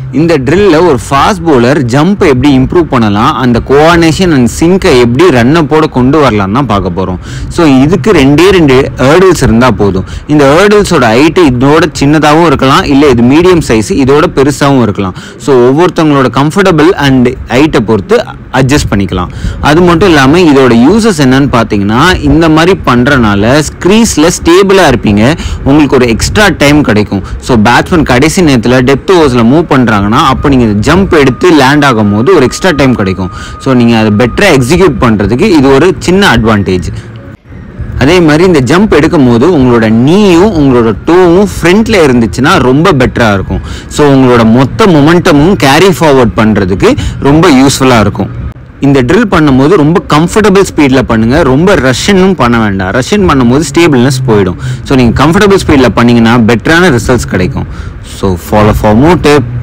இந்த ட்ரில்ல ஒரு ஃபாஸ்ட் bowler ஜம்ப் எப்படி இம்ப்ரூவ் பண்ணலாம் அந்த கோஆர்டினேஷன் அண்ட் சிங்கை எப்படி ரன்னப்போட கொண்டு வரலாம் தான் பார்க்க போகிறோம் ஸோ இதுக்கு ரெண்டே ரெண்டு ஏர்டில்ஸ் இருந்தால் போதும் இந்த ஏர்டில்ஸோட ஹைட்டு இதோட சின்னதாகவும் இருக்கலாம் இல்லை இது மீடியம் சைஸ் இதோட பெருசாகவும் இருக்கலாம் ஸோ ஒவ்வொருத்தவங்களோட கம்ஃபர்டபுள் அண்ட் ஹைட்டை பொறுத்து அட்ஜஸ்ட் பண்ணிக்கலாம் அது மட்டும் இல்லாமல் இதோட யூசஸ் என்னன்னு பார்த்தீங்கன்னா இந்த மாதிரி பண்ணுறனால ஸ்க்ரீஸில் ஸ்டேபிளாக இருப்பீங்க உங்களுக்கு ஒரு எக்ஸ்ட்ரா டைம் கிடைக்கும் ஸோ பேட்ஸ்மேன் கடைசி நேரத்தில் டெப்த் ஓவர்ஸில் மூவ் பண்ணுறாங்கன்னா அப்போ நீங்கள் ஜம்ப் எடுத்து லேண்ட் ஆகும் போது ஒரு எக்ஸ்ட்ரா டைம் கிடைக்கும் ஸோ நீங்கள் அதை பெட்டராக எக்ஸிக்யூட் பண்ணுறதுக்கு இது ஒரு சின்ன அட்வான்டேஜ் அதே மாதிரி இந்த ஜம்ப் எடுக்கும் போது உங்களோட நீயும் உங்களோட டோவும் ஃப்ரண்ட்ல இருந்துச்சுன்னா ரொம்ப பெட்டராக இருக்கும் ஸோ உங்களோட மொத்த மொமெண்டமும் கேரி ஃபார்வர்ட் பண்ணுறதுக்கு ரொம்ப யூஸ்ஃபுல்லாக இருக்கும் இந்த ட்ரில் பண்ணும்போது ரொம்ப கம்ஃபர்டபுள் ஸ்பீடில் பண்ணுங்கள் ரொம்ப ரஷ்ஷனும் பண்ண வேண்டாம் ரஷ்ஷன் பண்ணும்போது ஸ்டேபிள்னஸ் போயிடும் ஸோ நீங்கள் கம்ஃபர்டபுள் ஸ்பீடில் பண்ணீங்கன்னா பெட்டரான ரிசல்ட்ஸ் கிடைக்கும் so follow for more tip